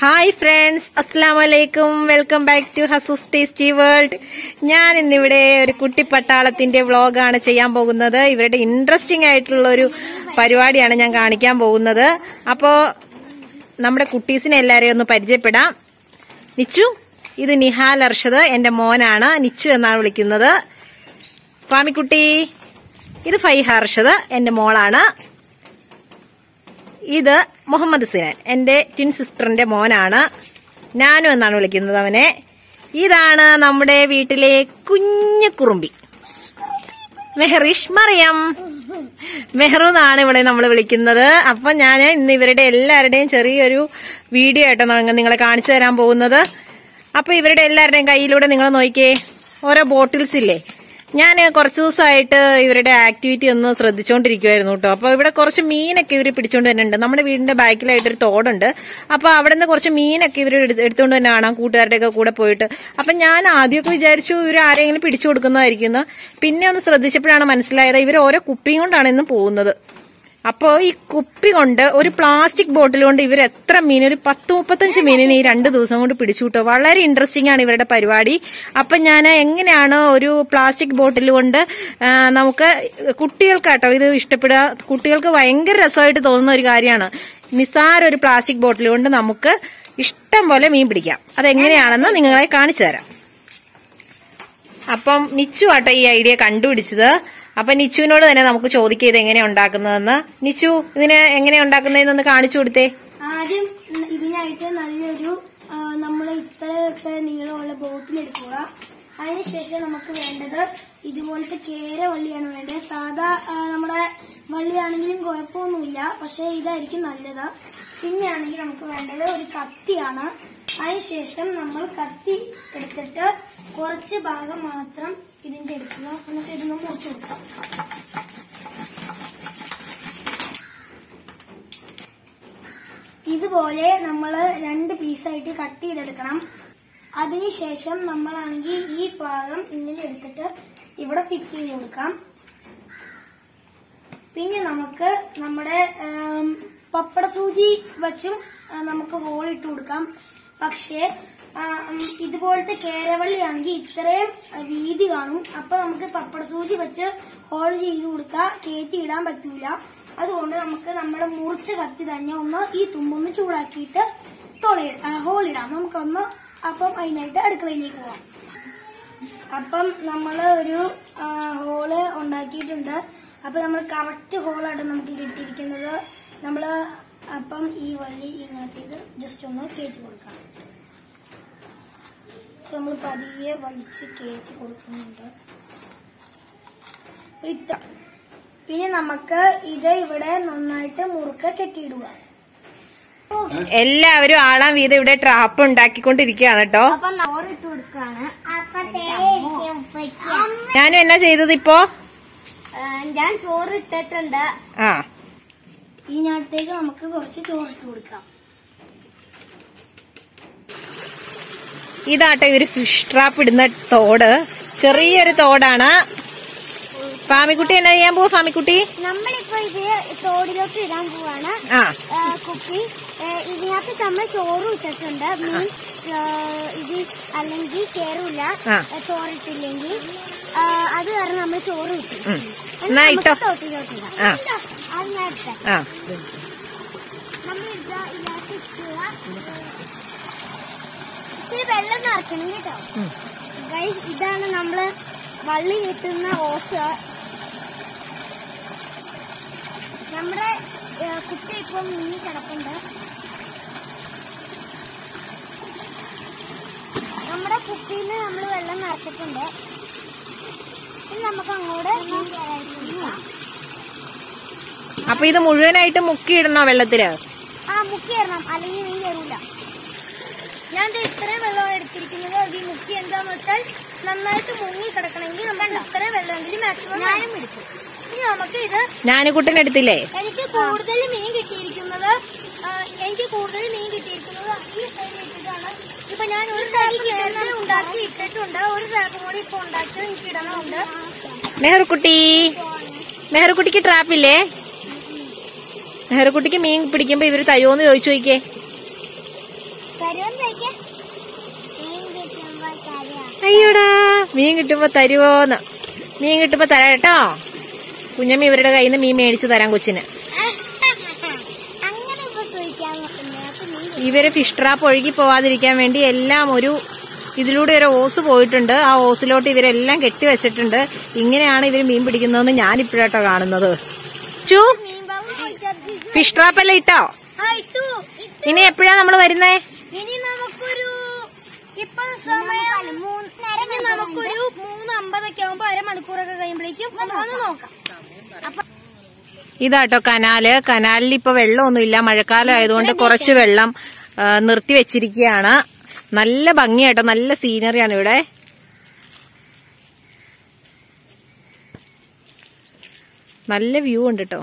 Hi friends അസ്സാം വലൈക്കും welcome back to Hasu's tasty world ഞാൻ ഇന്നിവിടെ ഒരു കുട്ടി പട്ടാളത്തിന്റെ വ്ളോഗാണ് ചെയ്യാൻ പോകുന്നത് ഇവരുടെ ഇൻട്രസ്റ്റിംഗ് ആയിട്ടുള്ള ഒരു പരിപാടിയാണ് ഞാൻ കാണിക്കാൻ പോകുന്നത് അപ്പോ നമ്മുടെ കുട്ടീസിനെ എല്ലാരെയും ഒന്ന് പരിചയപ്പെടാം നിച്ചു ഇത് നിഹാൽ അർഷദ് എന്റെ മോനാണ് നിച്ചു എന്നാണ് വിളിക്കുന്നത് ഫാമിക്കുട്ടി ഇത് ഫൈഹ അർഷദ് എന്റെ മോളാണ് ഇത് മുഹമ്മദ് സിനാൻ എന്റെ ട്വിൻ സിസ്റ്ററിന്റെ മോനാണ് ഞാനും എന്നാണ് വിളിക്കുന്നത് അവനെ ഇതാണ് നമ്മുടെ വീട്ടിലെ കുഞ്ഞു കുറുമ്പി മെഹറിഷ് മറിയം മെഹറു എന്നാണ് ഇവിടെ നമ്മൾ വിളിക്കുന്നത് അപ്പൊ ഞാൻ ഇന്ന് ഇവരുടെ എല്ലാവരുടെയും ചെറിയൊരു വീഡിയോ ആയിട്ടോ ഞങ്ങൾ നിങ്ങളെ കാണിച്ചു തരാൻ പോകുന്നത് അപ്പൊ ഇവരുടെ എല്ലാവരുടെയും കയ്യിലൂടെ നിങ്ങൾ നോക്കിയേ ഓരോ ബോട്ടിൽസ് ഇല്ലേ ഞാൻ കുറച്ച് ദിവസമായിട്ട് ഇവരുടെ ആക്ടിവിറ്റി ഒന്ന് ശ്രദ്ധിച്ചുകൊണ്ടിരിക്കുവായിരുന്നു കേട്ടോ അപ്പൊ ഇവിടെ കുറച്ച് മീനൊക്കെ ഇവർ പിടിച്ചോണ്ട് വരുന്നുണ്ട് നമ്മുടെ വീടിന്റെ ബാക്കിലായിട്ട് ഒരു തോടുണ്ട് അപ്പൊ അവിടെ നിന്ന് കുറച്ച് മീനൊക്കെ ഇവർ എടുത്തുകൊണ്ട് തന്നെ കാണാം കൂട്ടുകാരുടെ ഒക്കെ കൂടെ പോയിട്ട് അപ്പൊ ഞാൻ ആദ്യമൊക്കെ വിചാരിച്ചു ഇവർ ആരെങ്കിലും പിടിച്ചു കൊടുക്കുന്നതായിരിക്കുന്നു പിന്നെ ഒന്ന് ശ്രദ്ധിച്ചപ്പോഴാണ് മനസ്സിലായത് ഇവർ ഓരോ കുപ്പിയും കൊണ്ടാണ് ഇന്ന് പോകുന്നത് അപ്പോ ഈ കുപ്പി കൊണ്ട് ഒരു പ്ലാസ്റ്റിക് ബോട്ടിൽ കൊണ്ട് ഇവർ എത്ര മീൻ ഒരു പത്ത് മുപ്പത്തഞ്ച് മീനിന് ഈ രണ്ട് ദിവസം കൊണ്ട് പിടിച്ചു കിട്ടുക വളരെ ഇൻട്രസ്റ്റിംഗ് ആണ് ഇവരുടെ പരിപാടി അപ്പൊ ഞാൻ എങ്ങനെയാണ് ഒരു പ്ലാസ്റ്റിക് ബോട്ടിൽ കൊണ്ട് ആ, നമുക്ക് കുട്ടികൾക്കാട്ടോ ഇത് ഇഷ്ടപ്പെടുക കുട്ടികൾക്ക് ഭയങ്കര രസമായിട്ട് തോന്നുന്ന ഒരു കാര്യമാണ് നിസ്സാര ഒരു പ്ലാസ്റ്റിക് ബോട്ടിൽ കൊണ്ട് നമുക്ക് ഇഷ്ടം പോലെ മീൻ പിടിക്കാം അതെങ്ങനെയാണെന്ന് നിങ്ങളെ കാണിച്ചു തരാം അപ്പം നിച്ചു ആട്ടോ ഈ ഐഡിയ കണ്ടുപിടിച്ചത് അപ്പൊ നിച്ചുവിനോട് തന്നെ നമുക്ക് ചോദിക്കാം ഇത് എങ്ങനെയാ ഉണ്ടാക്കുന്നതെന്ന് നിച്ചു ഇതിനെ എങ്ങനെയാ ഉണ്ടാക്കുന്നതെന്നൊന്ന് കാണിച്ചു കൊടുത്തേ ആദ്യം ഇതിനായിട്ട് നല്ലൊരു നമ്മൾ ഇത്രയൊക്കെ നീളമുള്ള ബോട്ടിൽ എടുക്കുക അതിനുശേഷം നമുക്ക് വേണ്ടത് ഇതുപോലത്തെ കേര വള്ളിയാണ് വേണ്ടത് സാധാ ആ, നമ്മുടെ വള്ളിയാണെങ്കിലും കുഴപ്പമൊന്നുമില്ല പക്ഷെ ഇതായിരിക്കും നല്ലത് പിന്നെയാണെങ്കിൽ നമുക്ക് വേണ്ടത് ഒരു കത്തിയാണ് അതിനുശേഷം നമ്മൾ കത്തി എടുത്തിട്ട് കുറച്ച് ഭാഗം മാത്രം ഇതിന്റെ എടുക്കുക എന്നിട്ട് ഇതൊന്ന് മുറിച്ചു കൊടുക്കാം ഇതുപോലെ നമ്മൾ രണ്ട് പീസായിട്ട് കട്ട് ചെയ്തെടുക്കണം അതിനുശേഷം നമ്മളാണെങ്കിൽ ഈ ഭാഗം ഇങ്ങനെ എടുത്തിട്ട് ഇവിടെ ഫിറ്റ് ചെയ്ത് കൊടുക്കാം പിന്നെ നമുക്ക് നമ്മുടെ ആം, പപ്പട സൂചി വെച്ചും ആ, നമുക്ക് ഹോൾ ഇട്ട് കൊടുക്കാം പക്ഷേ ആ, ഉം, ഇതുപോലത്തെ കേരവള്ളിയാണെങ്കിൽ ഇത്രയും ആ, വീതി കാണും അപ്പൊ നമുക്ക് പപ്പട സൂചി വെച്ച് ഹോൾ ചെയ്ത് കൊടുത്താൽ കയറ്റി ഇടാൻ പറ്റൂല അതുകൊണ്ട് നമുക്ക് നമ്മുടെ മുറിച്ച കത്തി തന്നെ ഒന്ന് ഈ തുമ്പൊന്ന് ചൂടാക്കിയിട്ട് തുളയി ഹോൾ ഇടാം നമുക്കൊന്ന് അപ്പം അതിനായിട്ട് അടുക്കളയിലേക്ക് പോവാം അപ്പം നമ്മൾ ഒരു ആ, ഹോള് ഉണ്ടാക്കിയിട്ടുണ്ട് അപ്പൊ നമ്മൾ കറക്റ്റ് ഹോളാണ് നമുക്ക് കിട്ടിയിരിക്കുന്നത് നമ്മൾ അപ്പം ഈ വള്ളി ഇതിനകത്തേക്ക് ജസ്റ്റ് ഒന്ന് കയറ്റി കൊടുക്കാം നമ്മൾ പതിയെ വലിച്ച് കയറ്റി കൊടുക്കുന്നുണ്ട് ഇത്ര പിന്നെ നമുക്ക് ഇത് ഇവിടെ നന്നായിട്ട് മുറുക്ക കെട്ടിയിടുക എല്ലാവരും ആളാം വീതം ഇവിടെ ട്രാപ്പ് ഉണ്ടാക്കിക്കൊണ്ടിരിക്കുകയാണ് കേട്ടോ അപ്പൊ നോറിട്ട് കൊടുക്കാണ് ഞാനും എന്നാ ചെയ്തത് ഇപ്പോ ഞാൻ ചോറ് ഇട്ടിട്ടുണ്ട് ആ ഇതിനകത്തേക്ക് നമുക്ക് കുറച്ച് ചോറിട്ട് കൊടുക്കാം ഇതാട്ടോ ഇവര് ഫിഷ് ട്രാപ്പ് ഇടുന്ന തോട് ചെറിയൊരു തോടാണ് ഫാമിക്കുട്ടി എന്നാ ചെയ്യാൻ പോവാ ഫാമിക്കുട്ടി നമ്മളിപ്പോ ഇത് തോടിലോട്ട് ഇടാൻ പോവാണ് ആ ആ, കുപ്പി ഏ, ഇതിനകത്ത് നമ്മൾ ചോറും ഇട്ടിട്ടുണ്ട് മീൻ ആ, ഇത് അല്ലെങ്കിൽ കേറില്ല ആ. ചോറിട്ടില്ലെങ്കിൽ ആ, അത് കാരണം നമ്മൾ ചോറ് ഇട്ടു ഉം. എന്നാ ഇട്ടോ തോട്ടിലോട്ടിടാം ആ അത് ഞാൻ ഇട്ടേ. ആ നമ്മൾ ഇതാ ഇതിനകത്ത് ഇട്ടുക ഇച്ചിരി വെള്ളം നിറയ്ക്കണം കേട്ടോ ഉം. Guys, ഇതാണ് നമ്മള് വള്ളി കിട്ടുന്ന ഓസ് നമ്മുടെ ഏ, കുട്ടി ഇപ്പൊ മുങ്ങി കിടപ്പുണ്ട് നമ്മുടെ കുപ്പിയിൽ നമ്മൾ വെള്ളം നിറച്ചിട്ടുണ്ട് ഇനി നമുക്ക് അങ്ങോട്ട് മീൻ കയറാനായിട്ട് പോകാം. അപ്പൊ ഇത് മുഴുവനായിട്ട് മുക്കിയിടണോ വെള്ളത്തില് ആ മുക്കി കയറണം അല്ലെങ്കിൽ മീൻ കയറൂല ഞാൻ ദേ ഇത്രയും വെള്ളം എടുത്തിരിക്കുന്നത് അത് ഈ മുക്കി എന്താന്ന് വെച്ചാൽ നന്നായിട്ട് മുങ്ങി കിടക്കണമെങ്കിൽ നമ്മൾ ഇത്രയും വെള്ളമെങ്കിലും മാക്സിമം ഞാനും എടുക്കും ഇനി നമുക്ക് ഇത് ഞാനുകുട്ടൻ എടുത്തില്ലേ എനിക്ക് കൂടുതൽ മീൻ കിട്ടിയിരിക്കുന്നത് ആ, എനിക്ക് കൂടുതൽ മീൻ കിട്ടിയിരിക്കുന്നത് ഈ സൈഡിൽ ഇട്ടിട്ടാണ് ഇപ്പൊ ഞാൻ ഒരു ട്രാപ്പ് നേരത്തെ ഉണ്ടാക്കി ഇട്ടിട്ടുണ്ട് ഒരു ട്രാപ്പും കൂടി ഇപ്പൊ ഉണ്ടാക്കി എനിക്ക് ഇടണമുണ്ട് മെഹറുക്കുട്ടി മെഹറുക്കുട്ടിക്ക് ട്രാപ്പില്ലേ മെഹറുക്കുട്ടിക്ക് മീൻ പിടിക്കുമ്പോ ഇവര് തരുമോന്ന് ചോദിച്ചു നോക്കിയേ അയ്യോടാ മീൻ കിട്ടുമ്പോ തരുവോന്ന് മീൻ കിട്ടുമ്പോ തരാം കേട്ടോ കുഞ്ഞമ്മ ഇവരുടെ കയ്യിൽ നിന്ന് മീൻ മേടിച്ചു തരാം കൊച്ചിന് അങ്ങനെ ഇപ്പൊ ചോദിക്കാൻ നോക്കുന്നത് ഇവര് ഫിഷ് ട്രാപ്പ് ഒഴുകി പോവാതിരിക്കാൻ വേണ്ടി എല്ലാം ഒരു ഇതിലൂടെ ഒരു ഓസ് പോയിട്ടുണ്ട് ആ ഓസിലോട്ട് ഇവരെല്ലാം കെട്ടിവെച്ചിട്ടുണ്ട് ഇങ്ങനെയാണ് ഇവർ മീൻ പിടിക്കുന്നതെന്ന് ഞാൻ ഇപ്പോഴാട്ടോ കാണുന്നത് ചു ഫിഷ് ട്രാപ്പ് എല്ലാം ഇട്ടോ ഇനി എപ്പോഴാ നമ്മൾ വരുന്നേ ഇനി നമുക്കൊരു ഇപ്പൊ സമയം ഇനി നമുക്കൊരു മൂന്ന് അമ്പതൊക്കെ ആവുമ്പോ അരമണിക്കൂറൊക്കെ കഴിയുമ്പോഴേക്കും ഒന്ന് വന്ന് നോക്കാം ഇതാട്ടോ കനാല് കനാലിൽ ഇപ്പൊ വെള്ളമൊന്നുമില്ല മഴക്കാലം ആയതുകൊണ്ട് കുറച്ച് വെള്ളം ആ, നിർത്തി വെച്ചിരിക്കുകയാണ് നല്ല ഭംഗിയാട്ടോ നല്ല സീനറിയാണ് ഇവിടെ നല്ല വ്യൂ ഉണ്ട് കേട്ടോ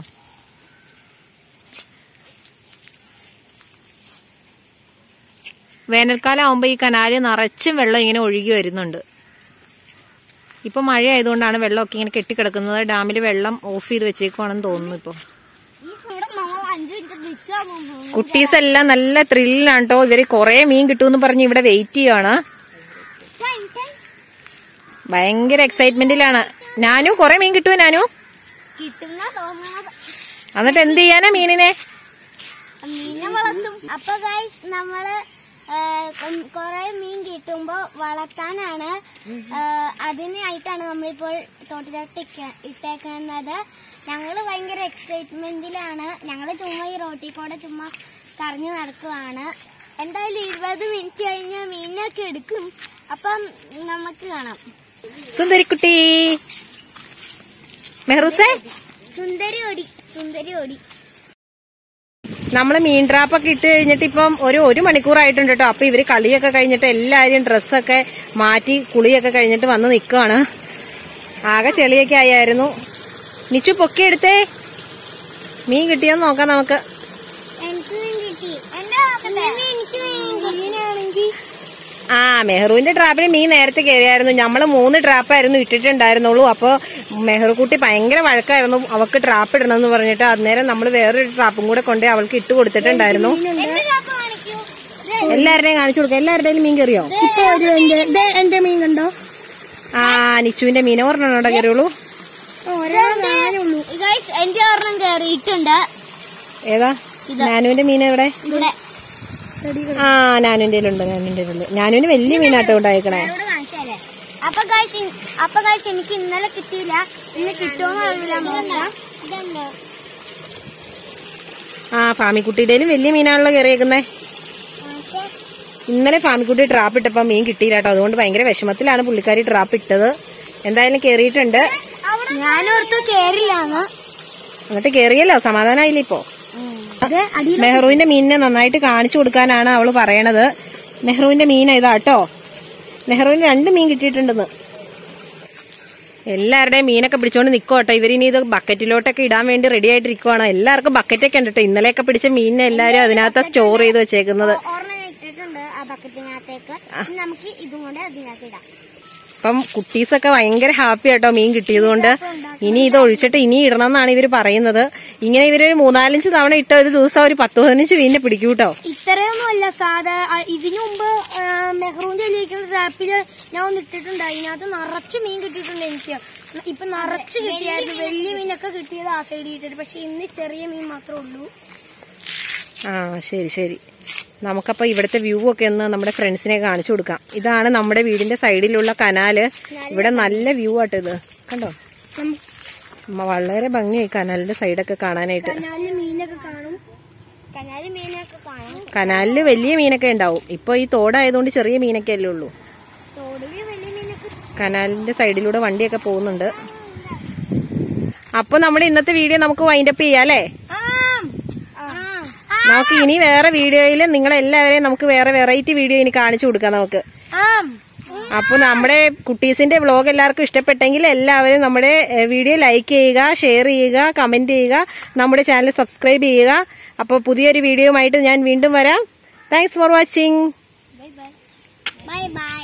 വേനൽക്കാലം ആവുമ്പോ ഈ കനാല് നിറച്ചും വെള്ളം ഇങ്ങനെ ഒഴുകി വരുന്നുണ്ട് ഇപ്പൊ മഴ ആയതുകൊണ്ടാണ് വെള്ളമൊക്കെ ഇങ്ങനെ കെട്ടിക്കിടക്കുന്നത് ഡാമിൽ വെള്ളം ഓഫ് ചെയ്ത് വെച്ചേക്കുവാണെന്ന് തോന്നുന്നു ഇപ്പൊ ഇവിടെ നമ്മൾ അഞ്ചു മിനിറ്റ് നിൽക്കാൻ പോകുന്നു കുട്ടീസ് എല്ലാം നല്ല ത്രില്ലാണ് കേട്ടോ ഇവര് കൊറേ മീൻ കിട്ടുമെന്ന് പറഞ്ഞ് ഇവിടെ വെയിറ്റ് ചെയ്യുവാണ് ഭയങ്കര എക്സൈറ്റ്മെന്റിലാണ് നാനു കൊറേ മീൻ കിട്ടുമോ നാനു കിട്ടുന്ന തോന്നുന്നത് എന്നിട്ട് എന്ത് ചെയ്യാനാ മീനിനെ മീനെ വളർത്തും അപ്പൊ ഗൈസ് നമ്മള് കൊറേ മീൻ കിട്ടുമ്പോ വളർത്താനാണ് ആ, അതിനായിട്ടാണ് നമ്മളിപ്പോൾ തോട്ടിലോട്ട് ഇക്ക- ഇട്ടേക്കുന്നത് ഞങ്ങള് ഭയങ്കര എക്സൈറ്റ്മെന്റിലാണ് ഞങ്ങള് ചുമ്മാ ഈ റോട്ടിൽ കൂടെ ചുമ്മാ കറങ്ങി നടക്കുവാണ് എന്തായാലും ഇരുപത് മിനിറ്റ് കഴിഞ്ഞാൽ മീനൊക്കെ എടുക്കും അപ്പം നമുക്ക് കാണാം സുന്ദരിക്കുട്ടി മെഹറൂസേ സുന്ദരി ഓടി സുന്ദരി ഓടി നമ്മള് മീൻ ട്രാപ്പൊക്കെ ഇട്ട് കഴിഞ്ഞിട്ട് ഇപ്പം ഒരു ഒരു മണിക്കൂറായിട്ടുണ്ട് കേട്ടോ അപ്പൊ ഇവര് കളിയൊക്കെ കഴിഞ്ഞിട്ട് എല്ലാരും ഡ്രസ്സൊക്കെ മാറ്റി കുളിയൊക്കെ കഴിഞ്ഞിട്ട് വന്ന് നിക്കുവാണ് ആകെ ചെളിയൊക്കെ ആയായിരുന്നു നിച്ചു പൊക്കിയെടുത്തേ മീൻ കിട്ടിയോന്ന് നോക്കാം നമുക്ക് എനിക്ക് കിട്ടി എന്റെ എനിക്ക് മീനാണെങ്കിൽ ആ മെഹ്റുവിന്റെ ട്രാപ്പിൽ മീൻ നേരത്തെ കയറിയായിരുന്നു നമ്മള് മൂന്ന് ട്രാപ്പായിരുന്നു ഇട്ടിട്ടുണ്ടായിരുന്നുള്ളൂ അപ്പൊ മെഹ്റുക്കുട്ടി ഭയങ്കര വഴക്കായിരുന്നു അവക്ക് ട്രാപ്പ് ഇടണമെന്ന് പറഞ്ഞിട്ട് അന്നേരം നമ്മൾ വേറൊരു ട്രാപ്പും കൂടെ കൊണ്ട് അവൾക്ക് ഇട്ട് കൊടുത്തിട്ടുണ്ടായിരുന്നു എന്റെ ചാക്ക് കാണിക്കൂ എല്ലാവരുടെയും കാണിച്ചു കൊടുക്കാം എല്ലാവരുടെയും മീൻ കയറിയോ ഇപ്പൊ ഒരു എന്റെ എന്റെ മീൻ കണ്ടോ ആ നിച്ചുവിന്റെ മീൻ ഒരെണ്ണം കയറിയുള്ളൂ ഗൈസ് എന്റെ ഒരെണ്ണം കയറിയിട്ടുണ്ട് ഏതാ നാനുവിന്റെ മീൻ എവിടെ ഇവിടെ ആ നാനുവിന്റെ ഉണ്ട് നാനുവിന്റെ ഉണ്ട് നാനുവിന് വലിയ മീനാട്ടോ ഉണ്ടായേക്കണേ ഇവിടെ കാണിച്ചല്ലേ അപ്പൊ ഗൈസ് അപ്പൊ ഗൈസ് എനിക്ക് ഇന്നലെ കിട്ടിയില്ല ഇന്ന് കിട്ടുമെന്ന് അറിയില്ല നോക്കാം ഇതുണ്ടോ ആ ഫാമിക്കുട്ടിയുടെയും വലിയ മീനാണല്ലോ കയറിയേക്കുന്നേ ഇന്നലെ ഫാമിക്കുട്ടി ട്രാപ്പ് ഇട്ടപ്പോ മീൻ കിട്ടിയില്ല കേട്ടോ അതുകൊണ്ട് ഭയങ്കര വിഷമത്തിലാണ് പുള്ളിക്കാരി ട്രാപ്പ് ഇട്ടത് എന്തായാലും കേറിയിട്ടുണ്ട് ഞാനോർത്ത് കേറില്ലാന്ന് എന്നിട്ട് കേറിയല്ലോ സമാധാനമായില്ല ഇപ്പോ അത് അടി നെഹ്റുവിന്റെ മീനിനെ നന്നായിട്ട് കാണിച്ചു കൊടുക്കാനാണ് അവള് പറയണത് നെഹ്റുവിന്റെ മീൻ ഇതാ കേട്ടോ നെഹ്റുവിന് രണ്ട് മീൻ കിട്ടിയിട്ടുണ്ടെന്ന് എല്ലാവരുടെയും മീനൊക്കെ പിടിച്ചോണ്ട് നിക്കോട്ടോ ഇവരിനി ഇത് ബക്കറ്റിലോട്ടൊക്കെ ഇടാൻ വേണ്ടി റെഡി ആയിട്ടിരിക്കുവാണ് എല്ലാവർക്കും ബക്കറ്റൊക്കെ ഉണ്ട് കേട്ടോ ഇന്നലെയൊക്കെ പിടിച്ച മീനിനെ എല്ലാവരും അതിനകത്ത് സ്റ്റോർ ചെയ്ത് വെച്ചേക്കുന്നത് ഓർമ്മ ഇട്ടിട്ടുണ്ട് ആ ബക്കറ്റിനകത്തേക്ക് ഇനി നമുക്ക് ഇതും കൊണ്ട് അതിനകത്ത് ഇടാം അപ്പം കുട്ടീസൊക്കെ ഭയങ്കര ഹാപ്പി ആട്ടോ മീൻ കിട്ടിയതുകൊണ്ട് ഇനി ഇത് ഒഴിച്ചിട്ട് ഇനി ഇടണം എന്നാണ് ഇവര് പറയുന്നത് ഇങ്ങനെ ഇവര് ഒരു മൂന്നാലഞ്ച് തവണ ഇട്ട ഒരു ദിവസം ഒരു പത്ത് പതിനഞ്ച് മീനിനെ പിടിക്കും കേട്ടോ ഇത്രയൊന്നും അല്ല സാധാ ആ, ഇതിനു മുമ്പ് ആ, മെഹ്റൂന്റെ ഇരിക്കുന്ന ട്രാപ്പില് ഞാൻ ഒന്ന് ഇട്ടിട്ടുണ്ട് അതിനകത്ത് നിറച്ച് മീൻ കിട്ടിയിട്ടുണ്ട് എനിക്ക് ഇപ്പൊ നിറച്ച് കിട്ടിയായിരുന്നു വലിയ മീനൊക്കെ കിട്ടിയത് ആ സൈഡിൽ ഇട്ടിട്ട് പക്ഷെ ഇന്ന് ചെറിയ മീൻ മാത്രമേ ഉള്ളൂ ആ ശരി ശരി നമുക്കപ്പോ ഇവിടുത്തെ വ്യൂ ഒക്കെ ഒന്ന് നമ്മുടെ ഫ്രണ്ട്സിനെ കാണിച്ചു കൊടുക്കാം ഇതാണ് നമ്മുടെ വീടിന്റെ സൈഡിലുള്ള കനാല് ഇവിടെ നല്ല വ്യൂ ആട്ടോ ഇത് കണ്ടോ മ- വളരെ ഭംഗിയായി കനാലിന്റെ സൈഡൊക്കെ കാണാനായിട്ട് കനാലിൽ മീനൊക്കെ കാണും കനാലിൽ മീനൊക്കെ കാണും കനാലില് വലിയ മീനൊക്കെ ഉണ്ടാവും ഇപ്പൊ ഈ തോടായതുകൊണ്ട് ചെറിയ മീനൊക്കെ അല്ലേ ഉള്ളൂ തോടില് വലിയ മീനൊക്കെ കനാലിന്റെ സൈഡിലൂടെ വണ്ടിയൊക്കെ പോകുന്നുണ്ട് അപ്പൊ നമ്മുടെ ഇന്നത്തെ വീഡിയോ നമുക്ക് വൈൻഡപ്പ് ചെയ്യാം അല്ലേ ആം. ആം. നമുക്ക് ഇനി വേറെ വീഡിയോയിൽ നിങ്ങളെല്ലാവരെയും നമുക്ക് വേറെ വെറൈറ്റി വീഡിയോ ഇനി കാണിച്ചു കൊടുക്കാം നമുക്ക് ആം. അപ്പൊ നമ്മുടെ കുട്ടീസിന്റെ വ്ലോഗ് എല്ലാവർക്കും ഇഷ്ടപ്പെട്ടെങ്കിൽ എല്ലാവരും നമ്മുടെ ഏഹ്, വീഡിയോ ലൈക്ക് ചെയ്യുക ഷെയർ ചെയ്യുക കമന്റ് ചെയ്യുക നമ്മുടെ ചാനൽ സബ്സ്ക്രൈബ് ചെയ്യുക അപ്പോൾ പുതിയൊരു വീഡിയോയുമായിട്ട് ഞാൻ വീണ്ടും വരാം thanks for watching bye bye bye by